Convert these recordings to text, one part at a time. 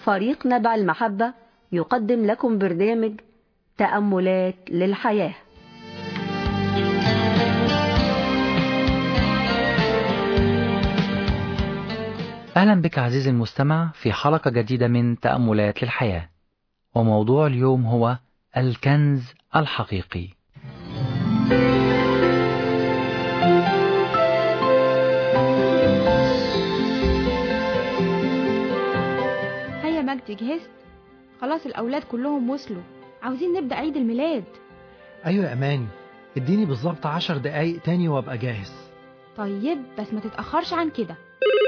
فريق نبع المحبة يقدم لكم برنامج تأملات للحياة أهلا بك عزيزي المستمع في حلقة جديدة من تأملات للحياة وموضوع اليوم هو الكنز الحقيقي هيا مجدي جهزت خلاص الأولاد كلهم وصلوا عاوزين نبدأ عيد الميلاد ايوه يا اماني اديني بالظبط عشر دقايق تاني وابقى جاهز طيب بس ما تتأخرش عن كده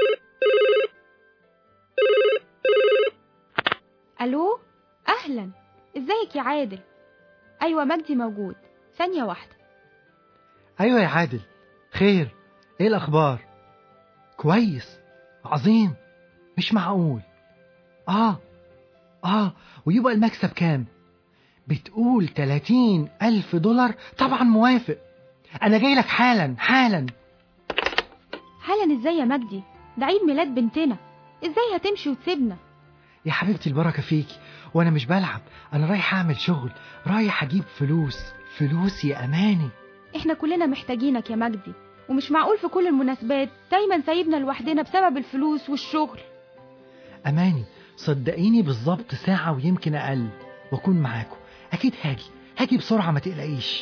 ألو أهلا ازيك يا عادل أيوة مجدي موجود ثانية واحدة ايوه يا عادل خير ايه الاخبار كويس عظيم مش معقول اه اه ويبقى المكسب كام بتقول تلاتين ألف دولار طبعا موافق أنا جاي لك حالا حالا حالا ازاي يا مجدي ده عيد ميلاد بنتنا ازاي هتمشي وتسيبنا يا حبيبتي البركة فيكي وأنا مش بلعب أنا رايح أعمل شغل رايح أجيب فلوس فلوس يا أماني احنا كلنا محتاجينك يا مجدي ومش معقول في كل المناسبات دايما سايبنا لوحدنا بسبب الفلوس والشغل أماني صدقيني بالظبط ساعة ويمكن أقل وأكون معاكم أكيد هاجي هاجي بسرعة ما تقلقيش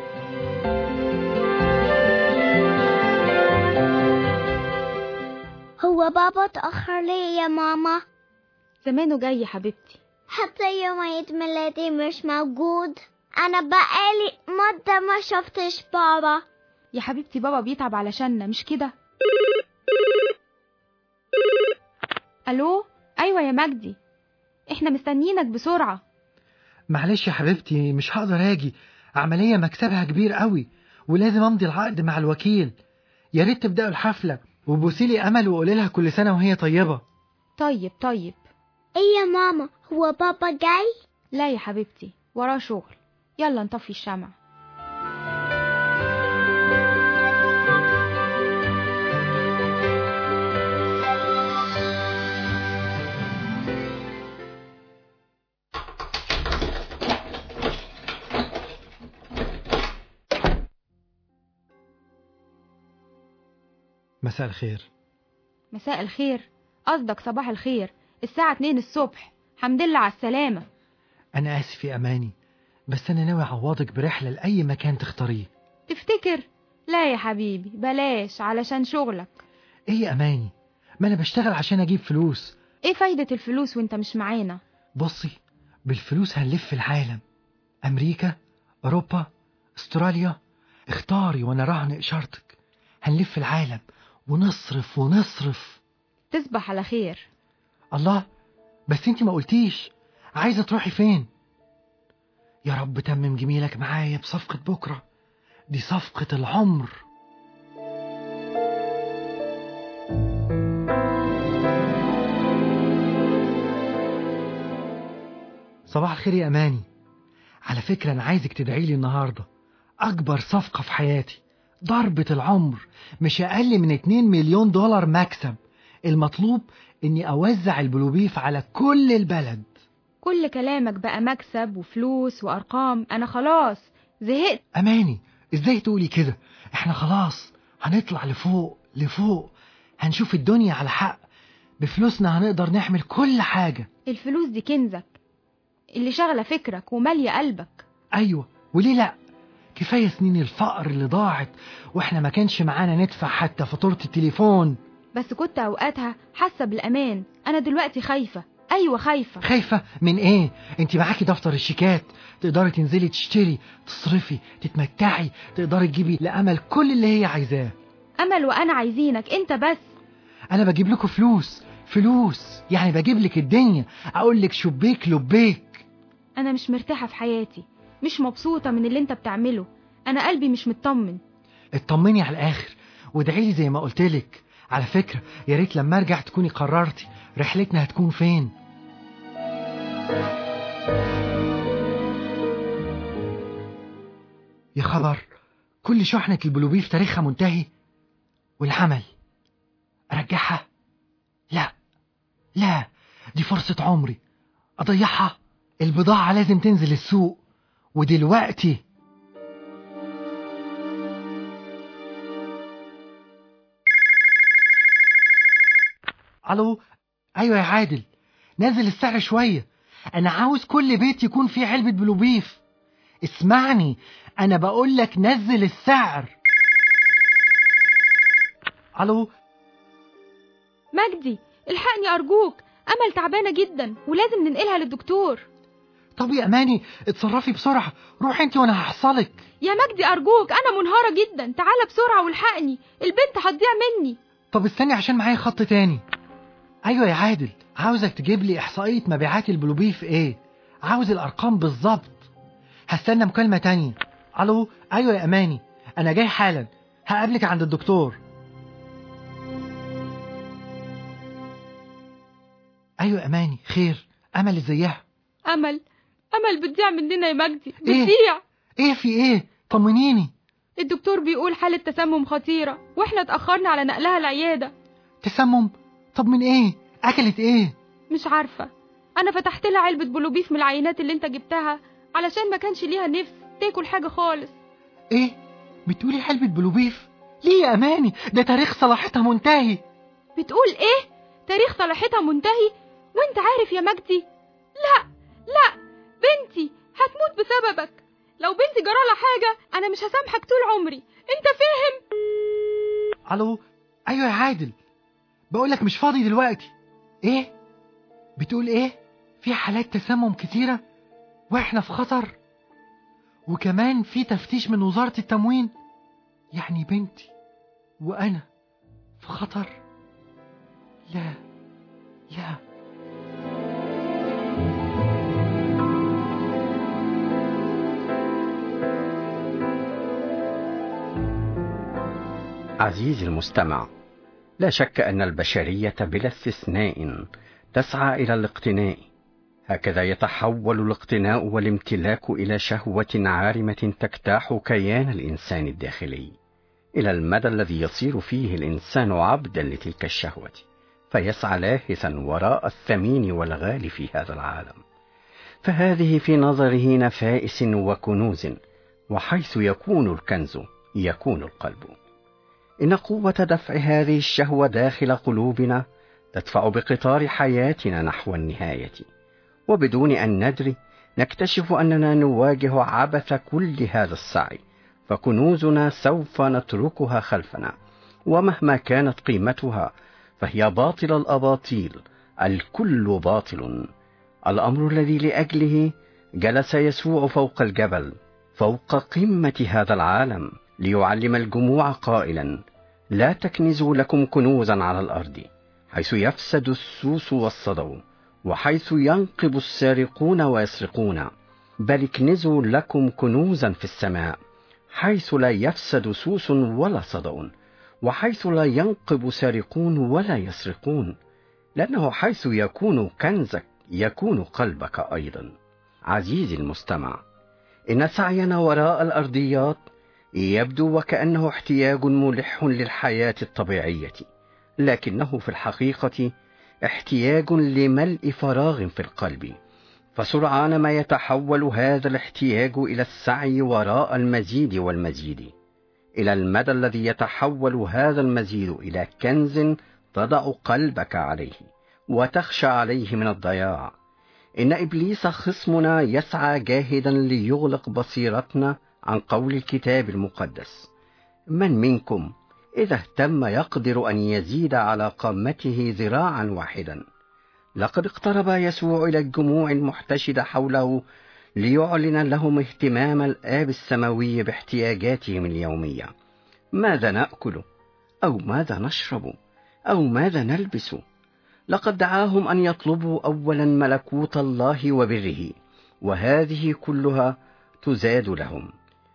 هو بابا تأخر ليه يا ماما زمانه جاي يا حبيبتي حتى يوم عيد ميلادي مش موجود أنا بقالي مدة ما شفتش بابا يا حبيبتي بابا بيتعب علشاننا مش كده الو ايوه يا مجدي احنا مستنيينك بسرعه معلش يا حبيبتي مش هقدر أجي عملية مكسبها كبير قوي ولازم أمضي العقد مع الوكيل يا ريت تبدأوا الحفلة وبوسيلي أمل وقولي لها كل سنة وهي طيبة طيب طيب إيه يا ماما هو بابا جاي لا يا حبيبتي وراه شغل يلا نطفي الشمع مساء الخير مساء الخير قصدك صباح الخير الساعة 2 الصبح حمد لله على السلامة أنا آسف يا أماني بس أنا ناوي أعوضك برحلة لأي مكان تختاريه تفتكر لا يا حبيبي بلاش علشان شغلك إيه يا أماني ما أنا بشتغل عشان أجيب فلوس ايه فايدة الفلوس وانت مش معانا بصي بالفلوس هنلف العالم أمريكا أوروبا أستراليا اختاري وأنا راهن إشارتك هنلف العالم ونصرف ونصرف تصبح على خير الله بس انت ما قلتيش عايزة تروحي فين يا رب تمم جميلك معايا بصفقة بكرة دي صفقة العمر صباح الخير يا أماني على فكرة أنا عايزك تدعي لي النهاردة أكبر صفقة في حياتي ضربة العمر مش أقل من 2 مليون دولار مكسب المطلوب إني أوزع البلوبيف على كل البلد كل كلامك بقى مكسب وفلوس وأرقام أنا خلاص زهقت أماني إزاي تقولي كده إحنا خلاص هنطلع لفوق لفوق هنشوف الدنيا على حق بفلوسنا هنقدر نحمل كل حاجة الفلوس دي كنزك اللي شغلة فكرك ومالية قلبك أيوة وليه لأ كفاية سنين الفقر اللي ضاعت وإحنا ما كانش معانا ندفع حتى فاتورة التليفون بس كنت أوقاتها حاسة بالأمان أنا دلوقتي خايفة أيوة خايفة خايفة من إيه؟ أنت معاكي دفتر الشيكات تقدري تنزلي تشتري تصرفي تتمتعي تقدري تجيبي لأمل كل اللي هي عايزاه أمل وأنا عايزينك أنت بس أنا بجيب لكم فلوس فلوس يعني بجيب لك الدنيا أقول لك شبيك لبيك أنا مش مرتاحة في حياتي مش مبسوطة من اللي أنت بتعمله أنا قلبي مش مطمن اطمني على الآخر وادعي لي زي ما قلت لك على فكرة يا ريت لما أرجع تكوني قررتي رحلتنا هتكون فين يا خبر كل شحنة البلوبيف تاريخها منتهي والعمل أرجعها لا لا دي فرصة عمري أضيعها البضاعة لازم تنزل السوق ودلوقتي ألو أيوة يا عادل نزل السعر شوية أنا عاوز كل بيت يكون فيه علبة بلوبيف اسمعني أنا بقول لك نزل السعر ألو مجدي الحقني أرجوك أمل تعبانة جدا ولازم ننقلها للدكتور طب يا أماني اتصرفي بسرعة روح انت وأنا هحصلك يا مجدي أرجوك أنا منهارة جدا تعالى بسرعة والحقني البنت هتضيع مني طب استني عشان معايا خط تاني أيوة يا عادل عاوزك تجيب لي إحصائية مبيعات البلوبيف إيه عاوز الأرقام بالظبط هستنى مكالمة تانية ألو أيوة يا أماني أنا جاي حالا هقابلك عند الدكتور أيوة أماني خير أمل ازيها أمل أمل بتضيع مننا يا مجدي إيه؟ بتضيع إيه في إيه طمنيني الدكتور بيقول حالة تسمم خطيرة واحنا اتأخرنا على نقلها العيادة تسمم طب من إيه أكلت إيه مش عارفة أنا فتحت لها علبة بلوبيف من العينات اللي أنت جبتها علشان ما كانش ليها نفس تاكل حاجة خالص إيه بتقولي علبة بلوبيف ليه يا أماني ده تاريخ صلاحيتها منتهي بتقول إيه؟ تاريخ صلاحيتها منتهي وأنت عارف يا مجدي؟ لا لا بنتي هتموت بسببك لو بنتي جرالها حاجة أنا مش هسامحك طول عمري أنت فاهم؟ ألو أيوة يا عادل بقولك مش فاضي دلوقتي إيه بتقول إيه في حالات تسمم كتيرة وإحنا في خطر وكمان في تفتيش من وزارة التموين يعني بنتي وأنا في خطر لا لا عزيزي المستمع لا شك أن البشرية بلا استثناء تسعى إلى الاقتناء هكذا يتحول الاقتناء والامتلاك إلى شهوة عارمة تجتاح كيان الإنسان الداخلي إلى المدى الذي يصير فيه الإنسان عبدا لتلك الشهوة فيسعى لاهثا وراء الثمين والغالي في هذا العالم فهذه في نظره نفائس وكنوز وحيث يكون الكنز يكون القلب إن قوة دفع هذه الشهوة داخل قلوبنا تدفع بقطار حياتنا نحو النهاية وبدون أن ندري نكتشف أننا نواجه عبث كل هذا السعي فكنوزنا سوف نتركها خلفنا ومهما كانت قيمتها فهي باطل الأباطيل الكل باطل الأمر الذي لأجله جلس يسوع فوق الجبل فوق قمة هذا العالم ليعلم الجموع قائلا لا تكنزوا لكم كنوزا على الأرض حيث يفسد السوس والصدو وحيث ينقب السارقون ويسرقون بل اكنزوا لكم كنوزا في السماء حيث لا يفسد سوس ولا صدأ وحيث لا ينقب سارقون ولا يسرقون لأنه حيث يكون كنزك يكون قلبك أيضا عزيزي المستمع إن سعينا وراء الأرضيات يبدو وكأنه احتياج ملح للحياة الطبيعية لكنه في الحقيقة احتياج لملء فراغ في القلب فسرعان ما يتحول هذا الاحتياج إلى السعي وراء المزيد والمزيد إلى المدى الذي يتحول هذا المزيد إلى كنز تضع قلبك عليه وتخشى عليه من الضياع إن إبليس خصمنا يسعى جاهدا ليغلق بصيرتنا عن قول الكتاب المقدس من منكم إذا اهتم يقدر أن يزيد على قامته ذراعا واحدا لقد اقترب يسوع إلى الجموع المحتشدة حوله ليعلن لهم اهتمام الآب السماوي باحتياجاتهم اليومية ماذا نأكل أو ماذا نشرب أو ماذا نلبس لقد دعاهم أن يطلبوا أولا ملكوت الله وبره وهذه كلها تزاد لهم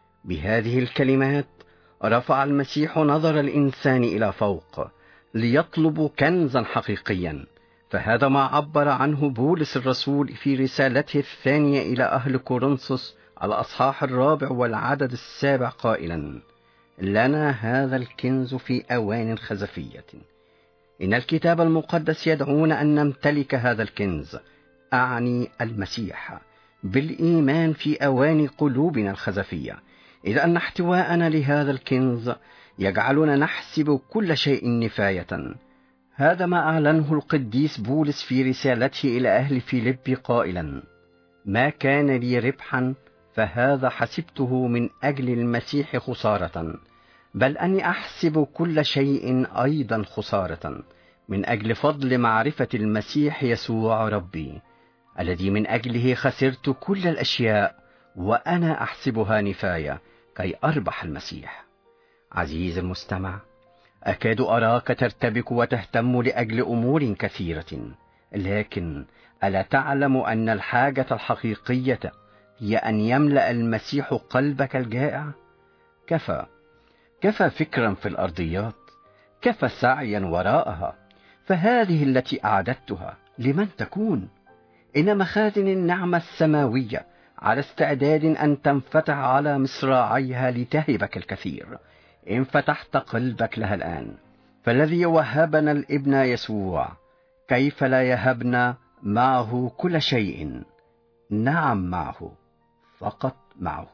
بهذه الكلمات رفع المسيح نظر الإنسان إلى فوق ليطلب كنزا حقيقيا فهذا ما عبر عنه بولس الرسول في رسالته الثانية إلى أهل كورنثوس الأصحاح الرابع والعدد السابع قائلا لنا هذا الكنز في أوان خزفية إن الكتاب المقدس يدعونا أن نمتلك هذا الكنز أعني المسيح بالإيمان في أواني قلوبنا الخزفية إذ أن احتواءنا لهذا الكنز يجعلنا نحسب كل شيء نفاية هذا ما أعلنه القديس بولس في رسالته إلى أهل فيليب قائلا ما كان لي ربحا فهذا حسبته من أجل المسيح خسارة بل أني أحسب كل شيء أيضا خسارة من أجل فضل معرفة المسيح يسوع ربي الذي من أجله خسرت كل الأشياء وأنا أحسبها نفاية كي أربح المسيح عزيزي المستمع أكاد أراك ترتبك وتهتم لأجل أمور كثيرة لكن ألا تعلم أن الحاجة الحقيقية هي أن يملأ المسيح قلبك الجائع كفى كفى فكرا في الأرضيات كفى سعيا وراءها فهذه التي أعددتها لمن تكون إن مخازن النعمة السماوية على استعداد أن تنفتح على مصراعيها لتهبك الكثير إن فتحت قلبك لها الآن فالذي وهبنا الابن يسوع كيف لا يهبنا معه كل شيء نعم معه فقط معه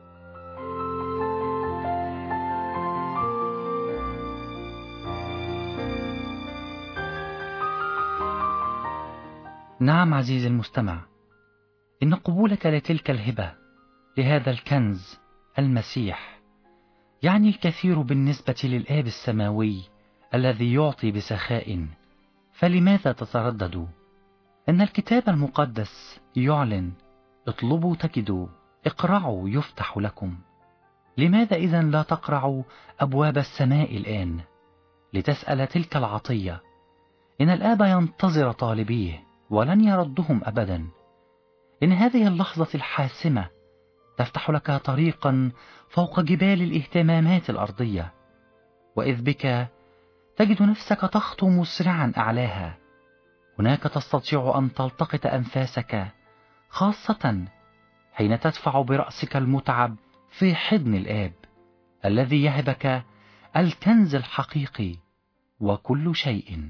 نعم عزيزي المستمع إن قبولك لتلك الهبة لهذا الكنز المسيح يعني الكثير بالنسبة للآب السماوي الذي يعطي بسخاء فلماذا تترددوا إن الكتاب المقدس يعلن اطلبوا تجدوا اقرعوا يفتح لكم لماذا إذا لا تقرعوا أبواب السماء الآن لتسأل تلك العطية إن الآب ينتظر طالبيه ولن يردهم أبدا إن هذه اللحظة الحاسمة تفتح لك طريقا فوق جبال الاهتمامات الأرضية وإذ بك تجد نفسك تخطو مسرعا أعلاها هناك تستطيع أن تلتقط أنفاسك خاصة حين تدفع برأسك المتعب في حضن الآب الذي يهبك الكنز الحقيقي وكل شيء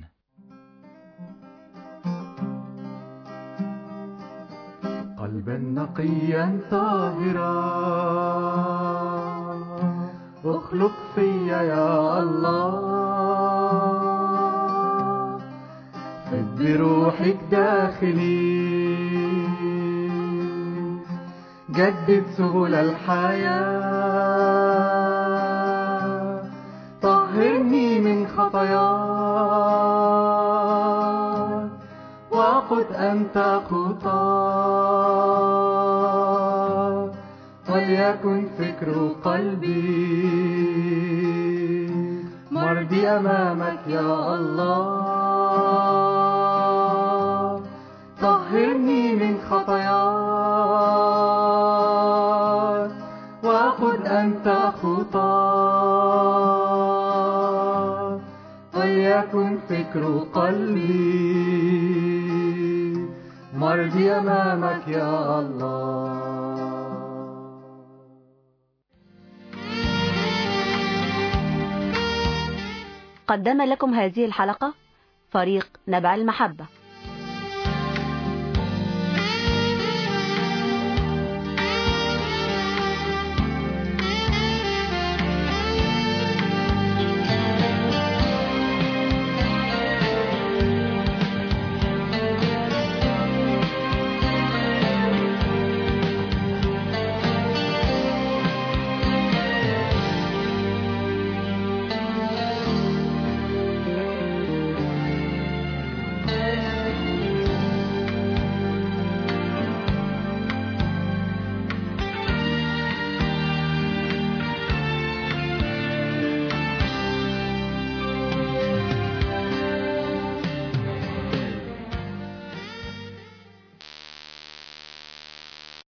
قلبا نقيا طاهرا اخلق فيا يا الله فد بروحك داخلي جدد سبل الحياة طهرني من خطاياي وقد أنت خطاي وليكن فكر قلبي مرضي أمامك يا الله طهرني من خطاياي وخذ أنت خطاي وليكن فكر قلبي مرضي أمامك يا الله قدم لكم هذه الحلقة فريق نبع المحبة